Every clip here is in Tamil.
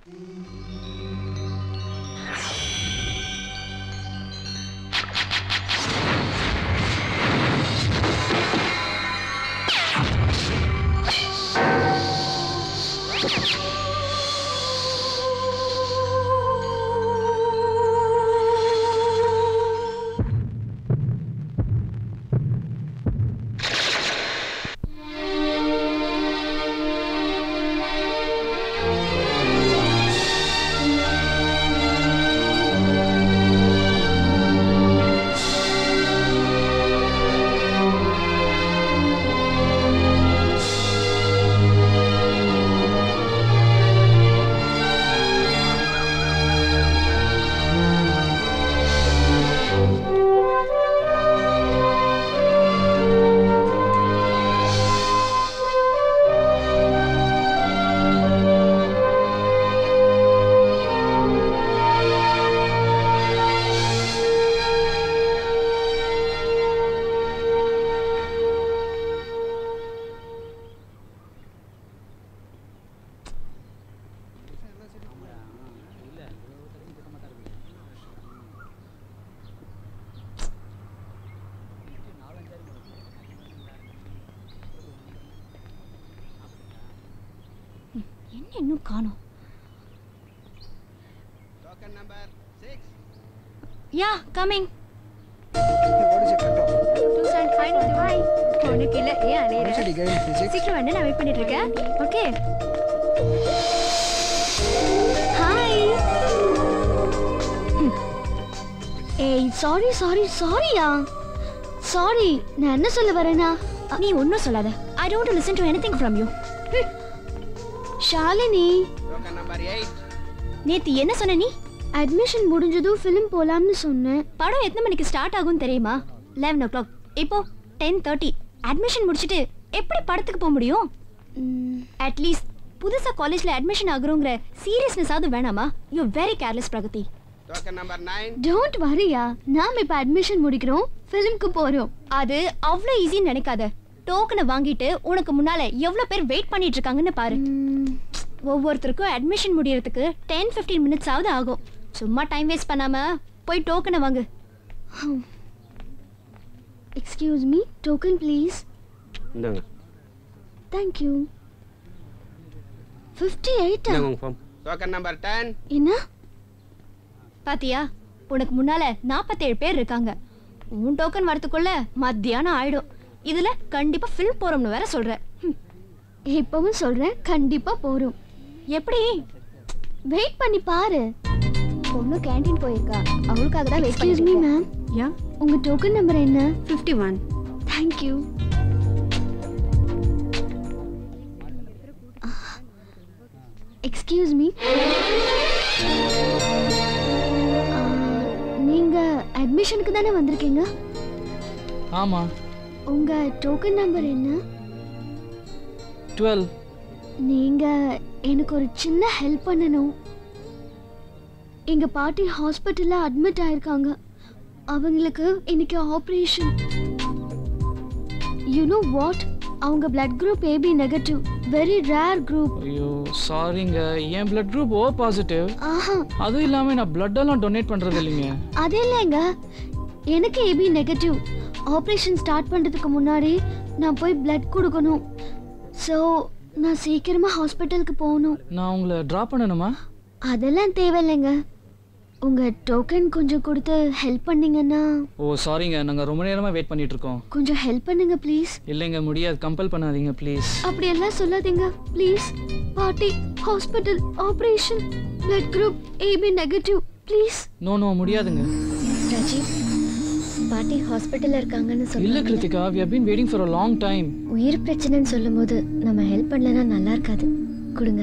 என்ன இன்னும் காணோம் Token number six. Yeah coming உனக்கு இல்ல ஏன் அலையிற சீக்கிரம் வந்து நான் வெயிட் பண்ணிட்டு இருக்கேன் okay hi hey sorry sorry சாரியா சாரி நான் என்ன சொல்ல வரேனா நீ ஒன்றும் சொல்லாத I don't listen to anything from you Shalini Token number eight. நேத்து என்ன சொன்ன நீ அட்மிஷன் முடிஞ்சதும் ஃபிலிம் போலாம்னு சொன்னேன் படம் எத்தனை மணிக்கு ஸ்டார்ட் ஆகும் தெரியுமா லெவன் ஓ கிளாக் இப்போ டென் தேர்ட்டி அட்மிஷன் முடிச்சுட்டு எப்படி படத்துக்கு போக முடியும் அட்லீஸ்ட் புதுசா காலேஜ்ல அட்மிஷன் ஆகுறோங்கிற சீரியஸ்னஸாவது வேணாமா you very careless Pragathi Token number nine. Don't வரியா நாம் இப்ப அட்மிஷன் முடிக்கிறோம் ஃபிலிம்க்கு போறோம் அது அவ்வளோ ஈஸின்னு நினைக்காத டோக்கனை வாங்கிட்டு உனக்கு முன்னால எவ்வளோ பேர் வெயிட் பண்ணிட்டு இருக்காங்கன்னு பாரு ஒவ்வொருத்தருக்கும் அட்மிஷன் முடியறதுக்கு டென் ஃபிஃப்டீன் மினிட்ஸ் ஆகுது ஆகும் சும்மா டைம் வேஸ்ட் பண்ணாம போய் டோக்கனை வாங்கு எக்ஸ்கியூஸ் மீ டோக்கன் ப்ளீஸ் இந்தாங்க தேங்க்யூ ஃபிஃப்டி எயிட்டா இந்தாங்க உங்க ஃபார்ம் டோக்கன் நம்பர் டென் என்ன பாத்தியா உனக்கு முன்னால நாற்பத்தேழு பேர் இருக்காங்க உன் டோக்கன் வரதுக்குள்ள மத்தியானம் ஆயிடும் இதுல கண்டிப்பா ஃபில் போறோம்னு வேற சொல்ற ஹம், இப்பவும் சொல்றேன் கண்டிப்பா போறோம் எப்படி வெயிட் பண்ணி பாரு பொண்ணு கேண்டீன் போயிருக்கா அவளுக்காக தான் wait excuse me ma'am yeah உங்க டோக்கன் நம்பர் என்ன fifty one thank you excuse me நீங்க அட்மிஷனுக்கு தானே வந்திருக்கீங்க ஆமா உங்க டோக்கன் நம்பர் என்ன டுவெல் நீங்க எனக்கு ஒரு சின்ன ஹெல்ப் பண்ணணும் எங்க பாட்டி ஹாஸ்பிட்டல்ல அட்மிட் ஆயிருக்காங்க அவங்களுக்கு இன்னைக்கு ஆபரேஷன் யூ நோ வாட் அவங்க blood group AB negative very rare group ஐயோ சாரிங்க என் பிளட் குரூப் ஓ பாசிட்டிவ் ஆஹா அதுவும் இல்லாமல் நான் blood எல்லாம் டொனேட் பண்ணுறது இல்லைங்க அது இல்லைங்க எனக்கு ஏபி நெகட்டிவ் ஆப்ரேஷன் ஸ்டார்ட் பண்ணுறதுக்கு முன்னாடி நான் போய் பிளட் கொடுக்கணும் ஸோ நான் சீக்கிரமாக ஹாஸ்பிட்டலுக்கு போகணும் நான் உங்களை ட்ராப் பண்ணணுமா அதெல்லாம் தேவையில்லைங்க உங்கள் டோக்கன் கொஞ்சம் கொடுத்து ஹெல்ப் பண்ணீங்கன்னா ஓ சாரிங்க நாங்கள் ரொம்ப நேரமாக வெயிட் பண்ணிட்டு இருக்கோம் கொஞ்சம் ஹெல்ப் பண்ணுங்க ப்ளீஸ் இல்லைங்க முடியாது கம்பல் பண்ணாதீங்க ப்ளீஸ் அப்படியெல்லாம் சொல்லாதீங்க ப்ளீஸ் பாட்டி hospital operation blood group AB negative please no no முடியாதுங்க ராஜீவ் பாட்டி ஹாஸ்பிட்டலில் இருக்காங்கன்னு இல்லை Kiruthika we have been waiting for a long time உயிர் பிரச்சனைன்னு சொல்லும்போது நம்ம ஹெல்ப் பண்ணலனா நல்லா இருக்காது கொடுங்க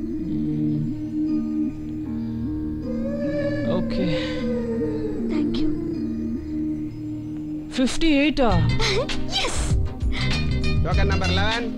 ஓகே தேங்க்யூ ஃபிஃப்டி எயிட்டா டோக்கன் நம்பர் லெவன்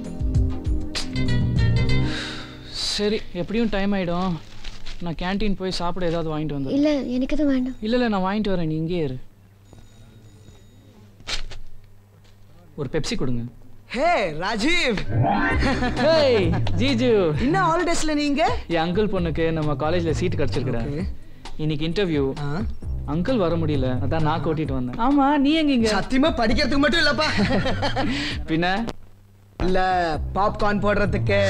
சரி எப்படியும் டைம் ஆயிடும் நான் கேண்டீன் போய் சாப்பிட ஏதாவது வாங்கிட்டு வந்தேன் இல்லை எனக்கு எதுவும் வேண்டாம் இல்லை இல்லை நான் வாங்கிட்டு வரேன் நீ இங்கே இரு ஒரு பெப்சி கொடுங்க ஹே ராஜீவ் ஹேய் ஜீஜு என்ன ஹாலிடேஸ்ல நீங்க என் அங்கிள் பொண்ணுக்கு நம்ம காலேஜ்ல சீட் கிடைச்சிருக்கிறேன் Okay. இன்னைக்கு இன்டர்வியூ ஆ, அங்கிள் வர முடியல அதான் நான் கூட்டிட்டு வந்தேன் ஆமா நீ எங்க இங்க சத்தியமா படிக்கிறதுக்கு மட்டும் இல்லப்பா பின்ன இல்ல பாப்கார்ன் போடுறதுக்கு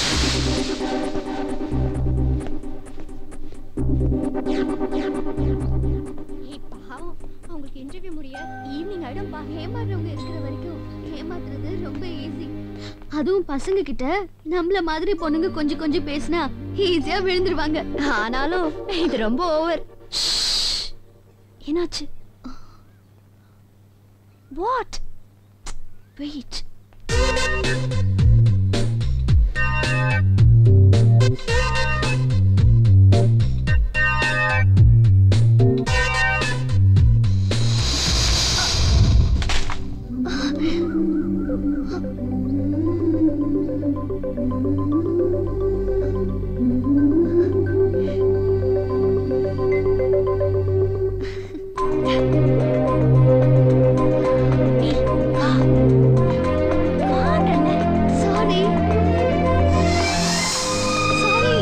ஏய், பாவம் அவங்களுக்கு இன்டர்வியூ முடிய ஈவினிங் ஆயிடும்பா ஏமாறுறவங்க இருக்கிற வரைக்கும் ஏமாத்துறது ரொம்ப ஈஸி அதுவும் பசங்க கிட்ட நம்மள மாதிரி பொண்ணுங்க கொஞ்சம் கொஞ்சம் பேசினா ஈஸியா விழுந்துருவாங்க ஆனாலும் இது ரொம்ப ஓவர் என்னாச்சு what wait sorry sorry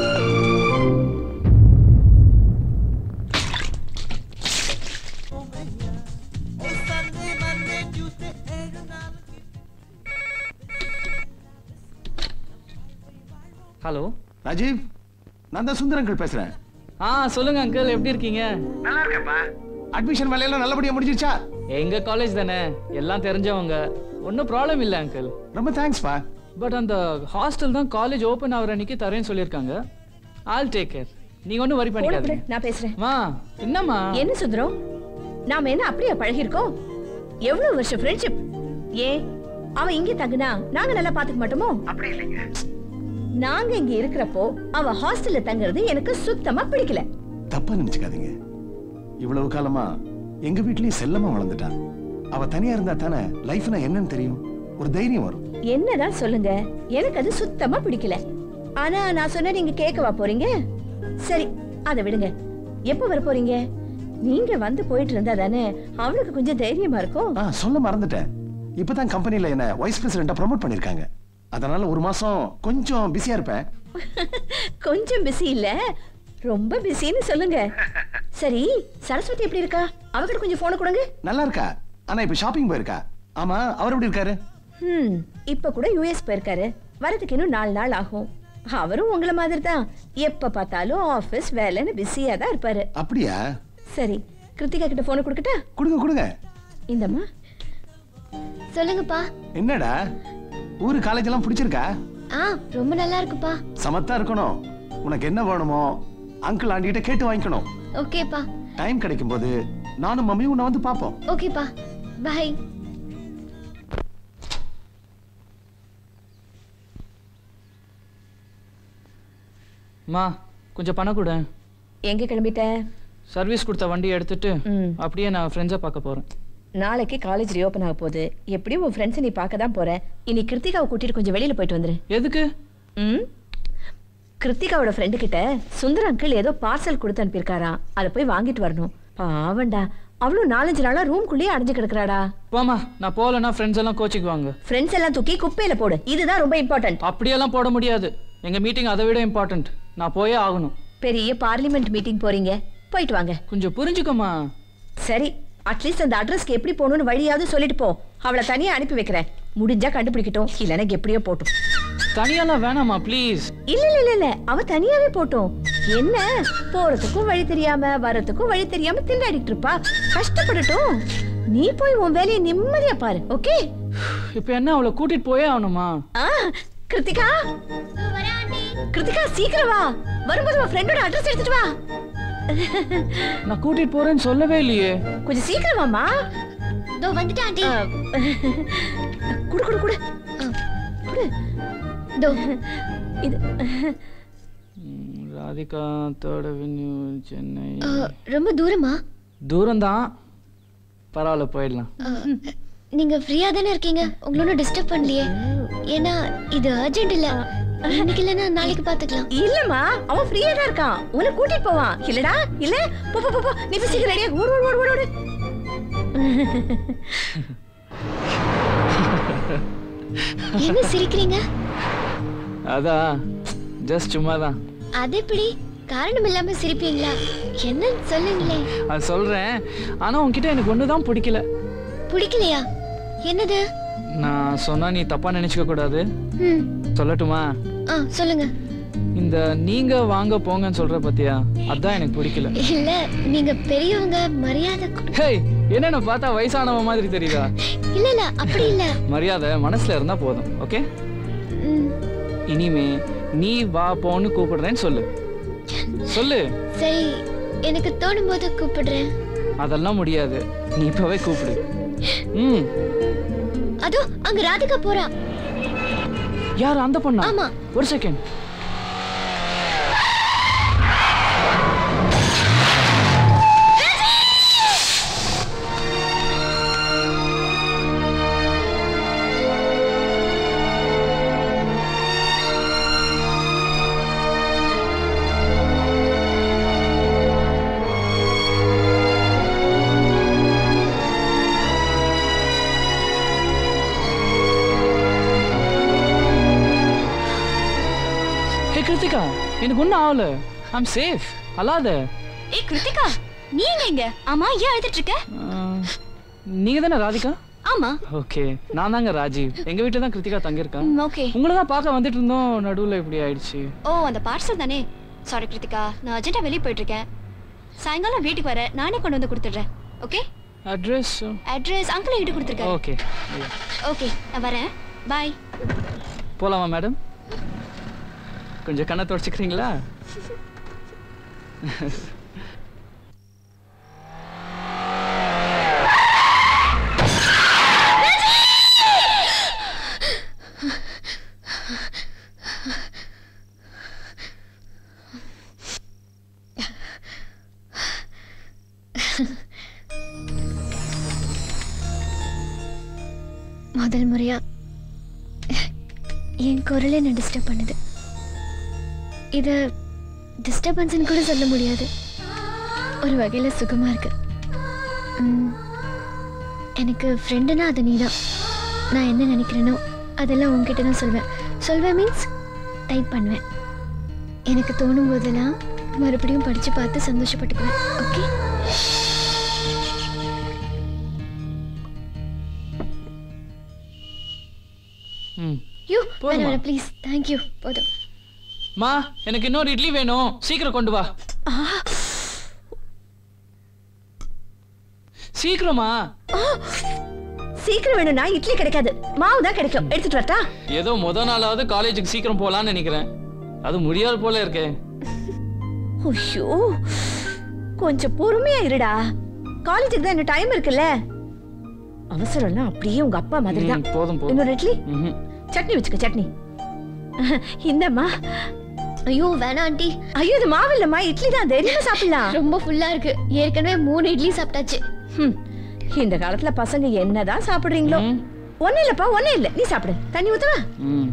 hello Rajeev நான் தான் சுந்தரங்கள் பேசுறேன் ஆ சொல்லுங்க அங்கிள் எப்படி இருக்கீங்க நல்லா இருக்கேன்ப்பா அட்மிஷன் வேலையெல்லாம் நல்லபடியா முடிஞ்சிருச்சா எங்க காலேஜ் தானே எல்லாம் தெரிஞ்சவங்க ஒன்றும் ப்ராப்ளம் இல்லை அங்கிள் ரொம்ப தேங்க்ஸ்ப்பா பட் அந்த ஹாஸ்டல் தான் காலேஜ் ஓப்பன் ஆகிற அன்னைக்கு தரேன்னு சொல்லியிருக்காங்க ஆல் டேக் கேர் நீங்க ஒன்றும் வரி போன கொடு, பண்ணிக்காதீங்க நான் பேசுறேன் மா என்னம்மா என்ன சுந்தரம் நாம என்ன அப்படியே பழகிருக்கோம் எவ்வளவு வருஷம் ஃப்ரெண்ட்ஷிப் ஏன் அவன் இங்கே தங்குனா நாங்க நல்லா பாத்துக்க மாட்டோமோ அப்படி இல்லைங்க நாங்க இங்க இருக்கிறப்போ அவ ஹாஸ்டல்ல தங்குறது எனக்கு சுத்தமா பிடிக்கல தப்பா நினைச்சுக்காதீங்க இவ்வளவு காலமா எங்க வீட்லயும் செல்லமா வளர்ந்துட்டான் அவ தனியா இருந்தா தானே லைஃப்னா என்னன்னு தெரியும் ஒரு தைரியம் வரும் என்னதான் சொல்லுங்க எனக்கு அது சுத்தமா பிடிக்கல ஆனா நான் சொன்ன நீங்க கேட்கவா போறீங்க சரி அதை விடுங்க எப்ப வர போறீங்க நீங்க வந்து போயிட்டு இருந்தா தானே அவளுக்கு கொஞ்சம் தைரியமா இருக்கும் ஆ சொல்ல மறந்துட்டேன் இப்பதான் கம்பெனில என்ன வைஸ் பிரசிடென்டா ப்ரோமோட் பண்ணிருக்காங்க அதனால ஒரு மாசம் கொஞ்சம் பிஸியா இருப்பேன் கொஞ்சம் பிஸி இல்ல ரொம்ப பிஸின்னு சொல்லுங்க சரி சரஸ்வதி எப்படி இருக்கா அவகிட்ட கொஞ்சம் போன கொடுங்க நல்லா இருக்கா ஆனா இப்ப ஷாப்பிங் போயிருக்கா ஆமா அவர் எப்படி இருக்காரு ஹம் இப்ப கூட யூஎஸ் போயிருக்காரு வரதுக்கு இன்னும் நாலு நாள் ஆகும் அவரும் உங்கள மாதிரி தான் எப்ப பார்த்தாலும் ஆபீஸ் வேலைன்னு பிஸியா தான் இருப்பாரு அப்படியா சரி கிருத்திகா கிட்ட போன கொடுக்கட்டா கொடுங்க கொடுங்க இந்தம்மா சொல்லுங்கப்பா என்னடா ஊரு காலேஜ் எல்லாம் பிடிச்சிருக்கா ஆ ரொம்ப நல்லா இருக்குப்பா சமத்தா இருக்கணும் உனக்கு என்ன வேணுமோ அங்கிள் ஆண்டி கிட்ட கேட்டு வாங்கிக்கணும் ஓகேப்பா டைம் கிடைக்கும் போது நானும் மம்மியும் உன்னை வந்து பார்ப்போம் ஓகேப்பா பை மா கொஞ்சம் பணம் கொடு எங்க கிளம்பிட்ட சர்வீஸ் கொடுத்த வண்டியை எடுத்துட்டு ம். அப்படியே நான் ஃப்ரெண்ட்ஸை பார்க்க போறேன் நாளைக்கு காலேஜ் ரீஓபன் ஆக போகுது எப்படியும் உன் ஃப்ரெண்ட்ஸை நீ பார்க்க தான் போற இனி கிருத்திகாவை கூட்டிட்டு கொஞ்சம் வெளியில போயிட்டு வந்துரு எதுக்கு ம் கிருத்திகாவோட ஃப்ரெண்டு கிட்ட சுந்தர் அங்கிள் ஏதோ பார்சல் கொடுத்து அனுப்பியிருக்காராம் அதை போய் வாங்கிட்டு வரணும் பாவண்டா அவளும் நாலஞ்சு நாளா ரூம்குள்ளேயே அடைஞ்சு கிடக்குறாடா போமா நான் போகலன்னா ஃப்ரெண்ட்ஸ் எல்லாம் கோச்சிக்குவாங்க ஃப்ரெண்ட்ஸ் எல்லாம் தூக்கி குப்பையில போடு இதுதான் ரொம்ப இம்பார்ட்டன்ட் அப்படியெல்லாம் போட முடியாது எங்க மீட்டிங் அதை விட இம்பார்ட்டன்ட் நான் போயே ஆகணும் பெரிய பார்லிமெண்ட் மீட்டிங் போறீங்க போயிட்டு வாங்க கொஞ்சம் புரிஞ்சுக்கோமா சரி அட்லீஸ்ட் அந்த அட்ரஸ்க்கு எப்படி போகணும்னு வழியாவது சொல்லிட்டு போ அவளை தனியா அனுப்பி வைக்கிறேன் முடிஞ்சா கண்டுபிடிக்கட்டும் இல்லைன்னா எப்படியோ போட்டும் தனியாலாம் வேணாமா ப்ளீஸ் இல்ல இல்ல இல்ல இல்ல அவ தனியாவே போட்டும் என்ன போறதுக்கும் வழி தெரியாம வரதுக்கும் வழி தெரியாம திண்டாடிட்டு இருப்பா கஷ்டப்படட்டும் நீ போய் உன் வேலையை நிம்மதியா பாரு ஓகே இப்போ என்ன அவளை கூட்டிட்டு போயே ஆகணுமா ஆ கிருத்திகா கிருத்திகா சீக்கிரம் வா வரும்போது உன் ஃப்ரெண்டோட அட்ரஸ் எடுத்துட்டு வா நான் கூட்டிட்டு போறேன்னு சொல்லவே இல்லையே கொஞ்சம் சீக்கிரம் வாமா இதோ வந்துட்டேன் ஆண்டி குடு குடு குடு குடு இதோ இது ம், ராதிகா தேர்ட் அவென்யூ சென்னை அ, ரொம்ப தூரமா தூரம்தான் பரவாயில்ல போயிடலாம் அ, நீங்க ஃப்ரீயா தானே இருக்கீங்க உங்களோட டிஸ்டர்ப் பண்ணலையே ஏன்னா இது அர்ஜென்ட் இல்ல இன்னைக்கு இல்லைன்னா நாளைக்கு பாத்துக்கலாம் இல்லம்மா அவன் ஃப்ரீயா தான் இருக்கான் உன்னை கூட்டிட்டு போவான் இல்லடா இல்ல போ போ போ, போ நீ போய் சீக்கிரம் ரெடியா ஓடு ஓடு ஓடு ஓடு ஓடு என்ன சிரிக்கிறீங்க அதான் ஜஸ்ட் சும்மா தான் அது எப்படி காரணம் இல்லாம சிரிப்பீங்களா என்னன்னு சொல்லுங்களேன் அது சொல்கிறேன் ஆனால் உன்கிட்ட எனக்கு ஒன்று தான் பிடிக்கல பிடிக்கலையா என்னது நான் சொன்னால் நீ தப்பாக நினச்சிக்க கூடாது ம் சொல்லட்டுமா ஆ சொல்லுங்க இந்த நீங்க வாங்க போங்கன்னு சொல்ற பத்தியா அதான் எனக்கு பிடிக்கல இல்ல நீங்க பெரியவங்க மரியாதை கொடு- ஹேய் என்னென்ன பார்த்தா வயசானவ மாதிரி தெரியுதா இல்ல இல்ல அப்படி இல்ல மரியாதை மனசுல இருந்தா போதும் ஓகே ம், இனிமே நீ வா போன்னு கூப்பிடுறேன்னு சொல்லு சொல்லு சரி எனக்கு தோணும் போது கூப்பிடுறேன் அதெல்லாம் முடியாது நீ இப்பவே கூப்பிடு ம் அதோ அங்க ராதிகா போறா யார் அந்த பொண்ணா ஆமா. ஒரு செகண்ட் ஹே கிருத்திகா எனக்கு ஒன்றும் ஆகல ஐம் சேஃப் அல்லாத ஏய் கிருத்திகா நீ எங்க இங்க ஆமா ஏன் அழுதுட்டு இருக்க நீங்க தானே ராதிகா ஆமா ஓகே நான் தாங்க ராஜீவ் எங்க வீட்டுல தான் கிருத்திகா தங்கியிருக்கா ஓகே உங்களை தான் பார்க்க வந்துட்டு இருந்தோம் நடுவுல இப்படி ஆயிடுச்சு ஓ அந்த பார்சல் தானே சாரி கிருத்திகா நான் அர்ஜென்ட்டா வெளியே போயிட்டு இருக்கேன் சாயங்காலம் வீட்டுக்கு வர நானே கொண்டு வந்து கொடுத்துட்றேன் ஓகே அட்ரஸ் அட்ரஸ் அங்கிள் என்கிட்ட கொடுத்துருக்காரு ஓகே ஓகே நான் வரேன் பாய் போலாமா மேடம் கொஞ்சம் கண்ணை தொடச்சிக்கிறீங்களா முதல் முறையா என் குரல் என்ன டிஸ்டர்ப் பண்ணுது இத டிஸ்டர்பன்ஸ்னு கூட சொல்ல முடியாது ஒரு வகையில சுகமா இருக்கு ம், எனக்கு ஃப்ரெண்டுனா அது நீதான் நான் என்ன நினைக்கிறேனோ அதெல்லாம் உன்கிட்ட தான் சொல்வேன் சொல்வேன் மீன்ஸ் டைப் பண்ணுவேன் எனக்கு தோணும் போதெல்லாம் மறுபடியும் படிச்சு பார்த்து சந்தோஷப்பட்டுக்குவேன் ஓகே ம் யூ போதுமா? வேணாம் வேணாம் ப்ளீஸ் தேங்க்யூ போதும் மா எனக்கு இன்னொரு இட்லி வேணும் சீக்கிரம் கொண்டு வா சீக்கிரமா சீக்கிரம் வேணும்னா இட்லி கிடைக்காது மாவு தான் கிடைக்கும் எடுத்துட்டு வரட்டா ஏதோ முத நாளாவது காலேஜுக்கு சீக்கிரம் போலான்னு நினைக்கிறேன் அது முடியாது போல இருக்கே ஐயோ கொஞ்சம் பொறுமையா இருடா காலேஜுக்கு தான் இன்னும் டைம் இருக்குல்ல அவசரம்லாம் அப்படியே உங்க அப்பா மாதிரி தான் ம், போதும் போதும் இன்னொரு இட்லி ம்ஹும். சட்னி வச்சுக்க சட்னி இந்தம்மா ஐயோ வேணாம் ஆண்டி ஐயோ இது மாவு இல்லம்மா இட்லி தான் தைரியமா சாப்பிடலாம் ரொம்ப ஃபுல்லா இருக்கு ஏற்கனவே மூணு இட்லி சாப்பிட்டாச்சு ஹம், இந்த காலத்துல பசங்க என்னதான் சாப்பிடுறீங்களோ ம். ஒண்ணு இல்லப்பா ஒண்ணு இல்ல நீ சாப்பிடு தண்ணி ஊத்தவா ம்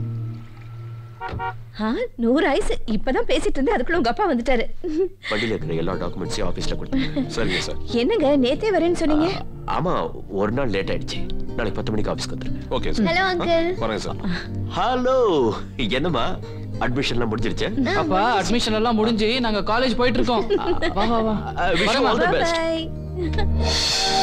ஆ நூறு ஐஸ் இப்பதான் பேசிட்டு இருந்தேன் அதுக்குள்ள உங்க அப்பா வந்துட்டாரு வண்டியில இருக்கிற எல்லா டாக்குமெண்ட்ஸையும் ஆபீஸ்ல கொடுத்து சரிங்க சார் என்னங்க நேத்தே வரேன்னு சொன்னீங்க ஆமா ஒரு நாள் லேட் ஆயிடுச்சு நாளைக்கு பத்து மணிக்கு ஆபீஸ்க்கு வந்துருங்க ஓகே ஹலோ அங்கிள் வரேன் சார் ஹலோ என்னம்மா அட்மிஷன்லாம் முடிஞ்சிருச்சு அப்பா அட்மிஷன் எல்லாம் முடிஞ்சு நாங்க காலேஜ் போயிட்டு இருக்கோம் வா வா வா wish all the best Bye.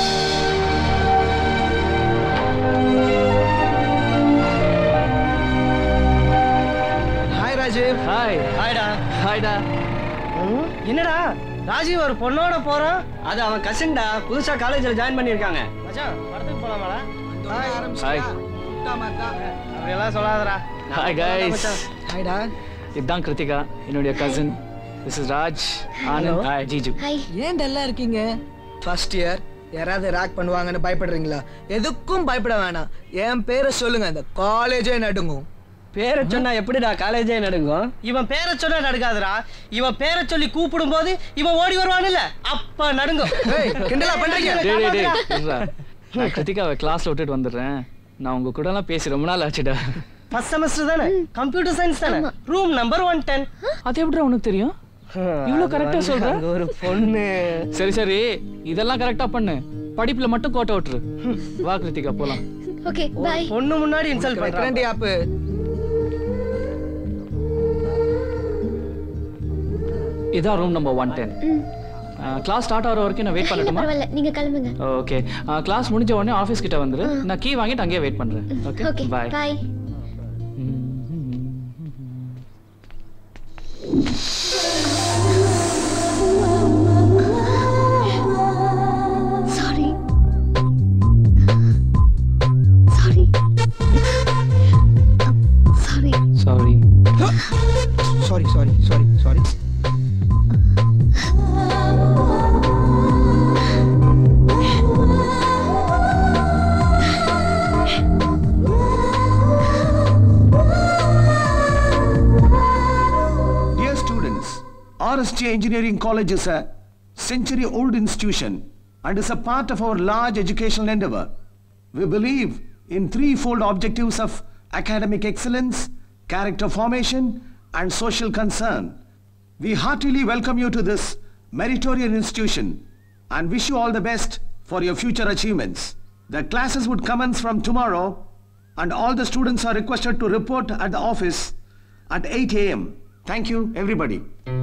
Hi Rajeev hi ஹாய்டா ஹாய்டா என்னடா ராஜீவ் ஒரு பொண்ணோட போறான் அது அவன் கசின்டா புதுசா காலேஜ்ல ஜாயின் பண்ணிருக்காங்க மச்சான் படத்துக்கு போலாமாடா ஹாய் அப்படியெல்லாம் சொல்லாதடா ஹாய் கைஸ் ஹாய்டா இதுதான் கிருத்திகா என்னுடைய cousin this is Raj Anand hi ஜிஜு ஹாய் ஏன் டல்லா இருக்கீங்க ஃபர்ஸ்ட் இயர் யாராவது ரேக் பண்ணுவாங்கன்னு பயப்படுறீங்களா எதுக்கும் பயப்பட வேணாம் என் பேரை சொல்லுங்க இந்த காலேஜே நடுங்கும் பேரை சொன்னா எப்படிடா காலேஜே நடுங்கும் இவன் பேரை சொன்னா நடுக்காதுடா இவன் பேரை சொல்லி கூப்பிடும் போது இவன் ஓடி வருவான்ல அப்ப நடுங்கும் ஏய், கிண்டலா பண்றீங்க? டேய் டேய் டேய் இருடா. நான் கிருத்திகாவை கிளாஸ்ல விட்டுட்டு வந்துடுறேன் நான் உங்க கூட எல்லாம் பேசி ரொம்ப நாள் ஆச்சுடா ஃபர்ஸ்ட் செமஸ்டர் தானே கம்ப்யூட்டர் சயின்ஸ் தானே ரூம் நம்பர் ஒன் டென் அது எப்படிடா உனக்கு தெரியும் இவ்ளோ கரெக்டா சொல்ற ஒரு பொண்ணு சரி சரி இதெல்லாம் கரெக்டா பண்ணு படிப்புல மட்டும் கோட்டை விட்டுரு வா கிருத்திகா போலாம் ஓகே பாய் பொண்ணு முன்னாடி இன்சல்ட் பண்றான் வைக்கிறேன்டி ஆப்பு இதான் room number one ten class start ஆகிற வரைக்கும் நான் வெயிட் இல்ல பண்ணட்டுமா பரவாயில்ல நீங்க கிளம்புங்க ஓகே கிளாஸ் முடிஞ்ச உடனே ஆஃபீஸ் கிட்ட வந்துரு நான் கீ வாங்கிட்டு அங்கேயே வெயிட் பண்றேன் okay okay bye bye sorry sorry sorry sorry sorry sorry sorry sorry Dear students, RST Engineering College is a century old institution and is a part of our large educational endeavor. We believe in threefold objectives of academic excellence, character formation, and social concern. We heartily welcome you to this meritorious institution and wish you all the best for your future achievements. The classes would commence from tomorrow and all the students are requested to report at the office at 8 a.m. Thank you, everybody.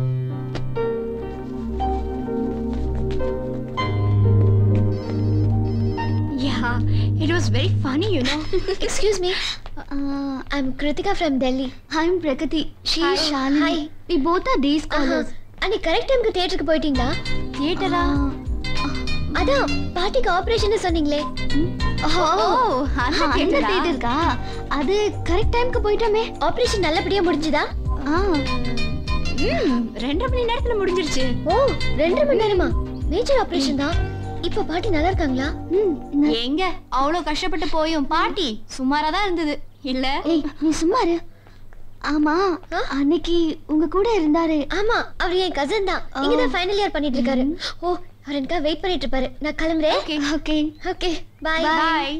Yeah, it was very funny, you know. Excuse me. Uh, I'm Kritika from Delhi. I'm Prakati. She Hi. is Shalini. Hi. We both are day scholars. அன்னைக்கு கரெக்ட் டைம்க்கு தியேட்டருக்கு போயிட்டீங்களா தியேட்டரா அதான் பாட்டிக்கு ஆபரேஷன் சொன்னீங்களே ஓ அந்த அந்த தியேட்டருக்கா அது கரெக்ட் டைம்க்கு போயிட்டோமே ஆபரேஷன் நல்லபடியா முடிஞ்சுதா ஆ ம் ரெண்டரை மணி நேரத்துல முடிஞ்சிருச்சு ஓ ரெண்டு மணி நேரமா மேஜர் ஆபரேஷன் தான் இப்ப பாட்டி நல்லா இருக்காங்களா எங்க அவ்வளவு கஷ்டப்பட்டு போயும் பாட்டி சுமாரா தான் இருந்தது இல்ல ஏய் நீ சும்மா இரு ஆமா அன்னைக்கு உங்க கூட இருந்தாரு ஆமா அவர் என் கசன் தான் இங்க தான் ஃபைனல் இயர் பண்ணிட்டு இருக்காரு ஓ அவர் எனக்கா வெயிட் பண்ணிட்டு இருப்பாரு நான் கிளம்புறேன் okay okay okay bye bye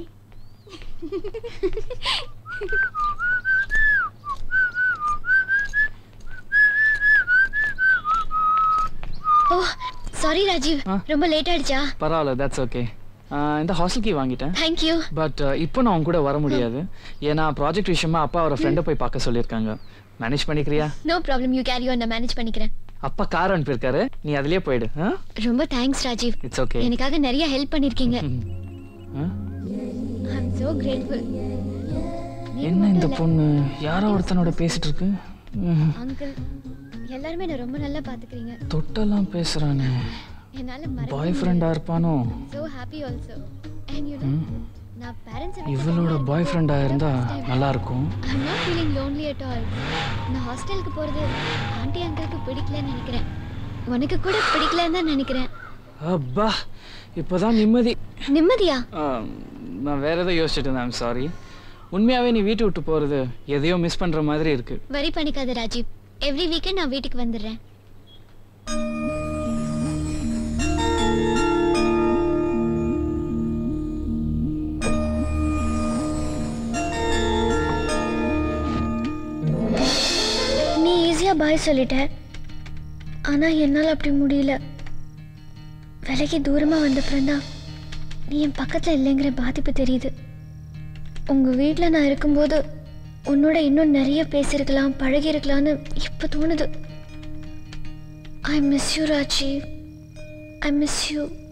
oh sorry Rajeev ஆ. ரொம்ப லேட் ஆயிடுச்சா பரவாயில்ல தட்ஸ் ஓகே இந்த ஹாஸ்டல் கீ வாங்கிட்டேன் தேங்க் யூ பட் இப்போ நான் உங்க கூட வர முடியாது ஏன்னா ப்ராஜெக்ட் விஷயமா அப்பா அவரை ஃப்ரெண்டை போய் பார்க்க சொல்லியிருக்காங்க மேனேஜ் பண்ணிக்கிறியா no problem you carry on நான் மேனேஜ் பண்ணிக்கிறேன் அப்பா கார் அனுப்பியிருக்காரு நீ அதுலயே போயிடு ரொம்ப தேங்க்ஸ் ராஜீவ் இட்ஸ் ஓகே எனக்காக நிறைய ஹெல்ப் பண்ணிருக்கீங்க ஐ அம் சோ கிரேட்ஃபுல் என்ன இந்த பொண்ணு யாரோ ஒருத்தனோட பேசிட்டு இருக்கு ம், அங்கிள் எல்லாருமே என்ன ரொம்ப நல்லா பாத்துக்கிறீங்க தொட்டெல்லாம் பேசுறானே என்னால மறக்க பாய் ஃப்ரெண்டா இருப்பானோ so happy also and you know நான் பேரண்ட்ஸ் இவளோட பாய் ஃப்ரெண்டா இருந்தா நல்லா இருக்கும் I'm not feeling lonely at all நான் ஹாஸ்டலுக்கு போகிறது ஆண்டி அங்கிளுக்கு பிடிக்கலன்னு நினைக்கிறேன் உனக்கு கூட பிடிக்கலன்னு தான் நினைக்கிறேன் அப்பா இப்போதான் நிம்மதி நிம்மதியா ஆ, நான் வேற ஏதோ யோசிச்சுட்டு இருந்தேன் ஐம் சாரி உண்மையாவே நீ வீட்டு விட்டு போறது எதையோ மிஸ் பண்ற மாதிரி இருக்கு வரி பண்ணிக்காத ராஜீவ் எவ்ரி வீக்கெண்ட் நான் வீட்டுக்கு வந்துடுறேன் நீ ஈஸியாக பாய் சொல்லிட்ட ஆனால் என்னால் அப்படி முடியல விலைக்கு தூரமாக வந்தப்புறம் தான் நீ என் பக்கத்தில் இல்லைங்கிற பாதிப்பு தெரியுது உங்கள் வீட்டில் நான் இருக்கும்போது உன்னோட இன்னும் நிறைய பேசியிருக்கலாம் பழகியிருக்கலாம்னு இப்போ தோணுது I miss you Rajeev I miss you